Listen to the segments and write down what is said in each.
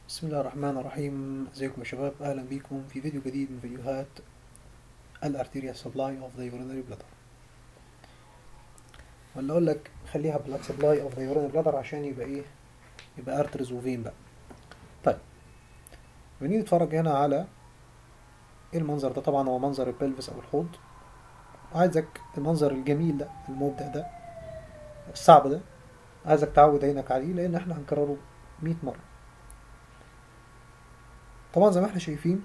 بسم الله الرحمن الرحيم ازيكم يا شباب اهلا بيكم في فيديو جديد من فيديوهات الارتيريا سبلاي اوف ذا يورينري بلادر ولا اقول لك خليها بلاد سبلاي اوف ذا يورينري بلادر عشان يبقى ايه يبقى ارترز وفين بقى طيب بنيجي نتفرج هنا على ايه المنظر ده طبعا هو منظر البلفس او الحوض عايزك المنظر الجميل ده المبدع ده الصعب ده عايزك تعود عينك عليه لان احنا هنكرره 100 مره طبعا زي ما احنا شايفين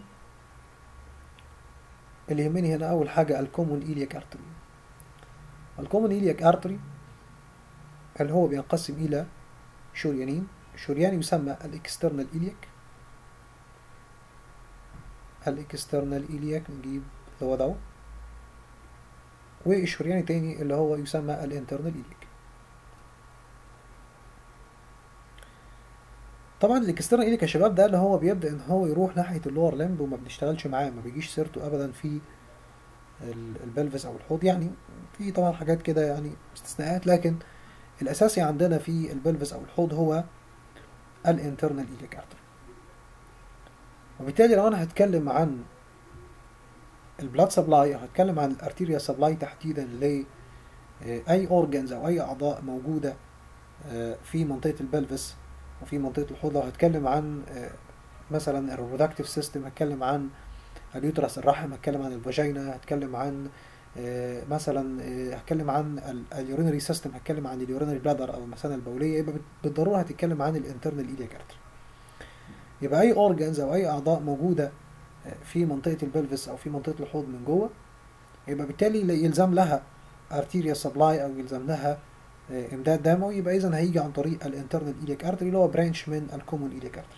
اللي يهمني هنا اول حاجه الكومون ايلياك ارتري الكومون ايلياك ارتري اللي هو بينقسم الى شريانين شريان يسمى الاكسترنال ايلياك الاكسترنال ايلياك نجيب اللي هو ده والشريان التاني اللي هو يسمى الانترنال ايلياك طبعا الاكسترنال ايليك يا شباب ده اللي هو بيبدا ان هو يروح ناحيه اللور لمب وما بنشتغلش معاه ما بيجيش سيرته ابدا في البلفس او الحوض يعني في طبعا حاجات كده يعني استثناءات لكن الاساسي عندنا في البلفس او الحوض هو الانترنال ايليك ارتري وبالتالي لو انا هتكلم عن البلاد سبلاي او هتكلم عن الارتيريا سبلاي تحديدا ل اي اورجنز او اي اعضاء موجوده في منطقه البلفس وفي منطقه الحوض لو هتكلم عن مثلا الريبرودكتيف سيستم هتكلم عن اليوترس الرحم هتكلم عن الفاجينا هتكلم عن مثلا هتكلم عن اليورينري سيستم هتكلم عن اليورينري بلادر او المثانه البوليه يبقى بالضروره هتتكلم عن الانترنال ايلياك ارتري يبقى اي اورجانز او اي اعضاء موجوده في منطقه البلفس او في منطقه الحوض من جوه يبقى بالتالي يلزم لها ارتيريا سبلاي او يلزم لها امداد دموي يبقى اذا هيجي عن طريق الانترنال ايليك ارتري اللي هو برانش من الكومون ايليك ارتري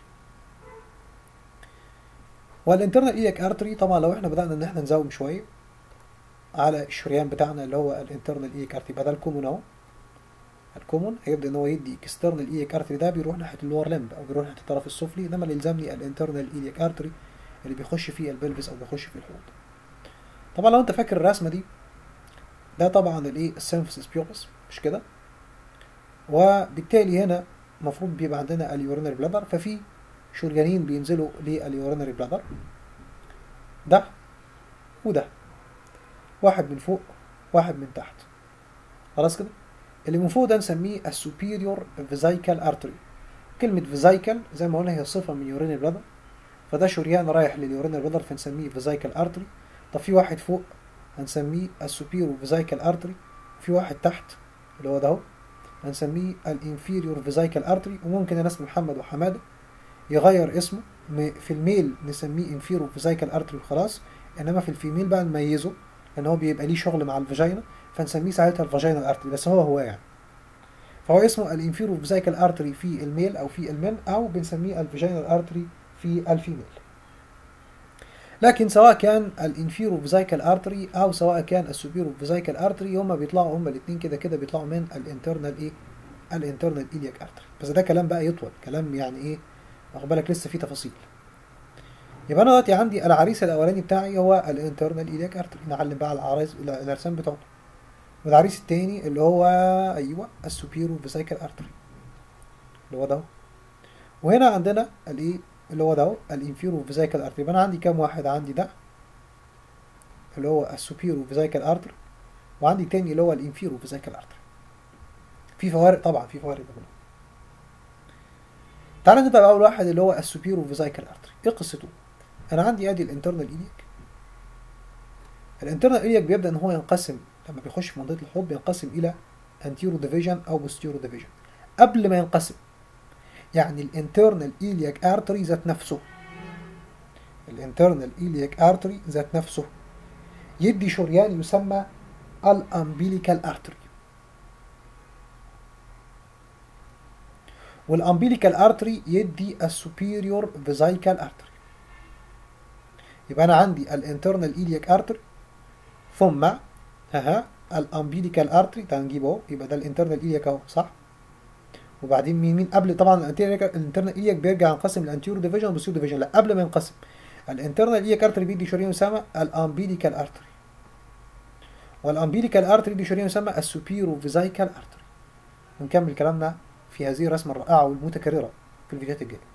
والانترنال ايليك ارتري طبعا لو احنا بدانا ان احنا نزوم شويه على الشريان بتاعنا اللي هو الانترنال ايليك ارتري يبقى ده الكومون اهو الكومون هيبدا ان هو يدي اكسترنال ايليك ارتري ده بيروح ناحيه اللور لمب او بيروح ناحيه الطرف السفلي انما اللي يلزمني الانترنال ايليك ارتري اللي بيخش فيه البلفس او بيخش فيه الحوض طبعا لو انت فاكر الرسمه دي ده طبعا الايه السينفسيس بيوبس مش كده وبالتالي هنا المفروض بيبقى عندنا اليورينري بلادر ففي شريانين بينزلوا لليورينري بلادر ده وده واحد من فوق واحد من تحت خلاص كده اللي من فوق ده نسميه السوبيريور فيزايكال ارتري كلمة فيزايكال زي ما قلنا هي صفة من يورينري بلادر فده شريان رايح لليورينري بلادر فنسميه فيزايكال ارتري طب في واحد فوق هنسميه السوبيريور فيزايكال ارتري في واحد تحت اللي هو ده اهو هنسميه الانفيريور فيزايكال ارتري وممكن الناس محمد وحماده يغير اسمه في الميل نسميه انفيريور فيزايكال ارتري وخلاص انما في الفيميل بقى نميزه لان هو بيبقى ليه شغل مع الفاجينا فنسميه ساعتها الفاجينال ارتري بس هو هو يعني فهو اسمه الانفيريور فيزايكال ارتري في الميل او في المن او بنسميه الفاجينال ارتري في الفيميل لكن سواء كان الانفيرو فيزايكال ارتري او سواء كان السوبيرو فيزايكال ارتري هما بيطلعوا هما الاثنين كده كده بيطلعوا من الانترنال ايه الانترنال ايلياك ارتري بس ده كلام بقى يطول كلام يعني ايه واخد بالك لسه فيه تفاصيل يبقى انا دلوقتي عندي العريس الاولاني بتاعي هو الانترنال ايلياك ارتري نعلم بقى على العرايس الارسام بتوعته والعريس التاني اللي هو ايوه السوبيرو فيزايكال ارتري اللي هو ده وهنا عندنا الايه اللي هو ده الانفيرو فيزايكال ارتري يبقى انا عندي كام واحد عندي ده اللي هو السوبيرو فيزايكال ارتري وعندي تاني اللي هو الانفيرو فيزايكال ارتري في فوارق طبعا في فوارق بقى تعالى نبدا باول واحد اللي هو السوبيرو فيزايكال ارتري ايه قصته انا عندي ادي الانترنال ايليك الانترنال ايليك بيبدا ان هو ينقسم لما بيخش في منطقه الحوض بينقسم الى انتيرو ديفيجن او بوستيرو ديفيجن قبل ما ينقسم يعني الانترنال ايلياك ارتري ذات نفسه الانترنال ايلياك ارتري ذات نفسه يدي شريان يسمى الامبيليكال ارتري والامبيليكال ارتري يدي السوبيريور فيزايكال ارتري يبقى انا عندي الانترنال ايلياك ارتري ثم ها الامبيليكال ارتري تعال نجيبه اهو يبقى ده الانترنال ايلياك اهو صح وبعدين مين مين قبل طبعا الانترنال ايلياك بيرجع ينقسم الانتيرو ديفيجن والبوستيرو ديفيجن لا قبل ما ينقسم الانترنال ايلياك ارتري بيدي شريان يسمى الامبيليكال ارتري والامبيليكال ارتري دي شريان يسمى السوبيرو فيزايكال ارتري ونكمل كلامنا في هذه الرسمه الرائعه والمتكرره في الفيديوهات الجايه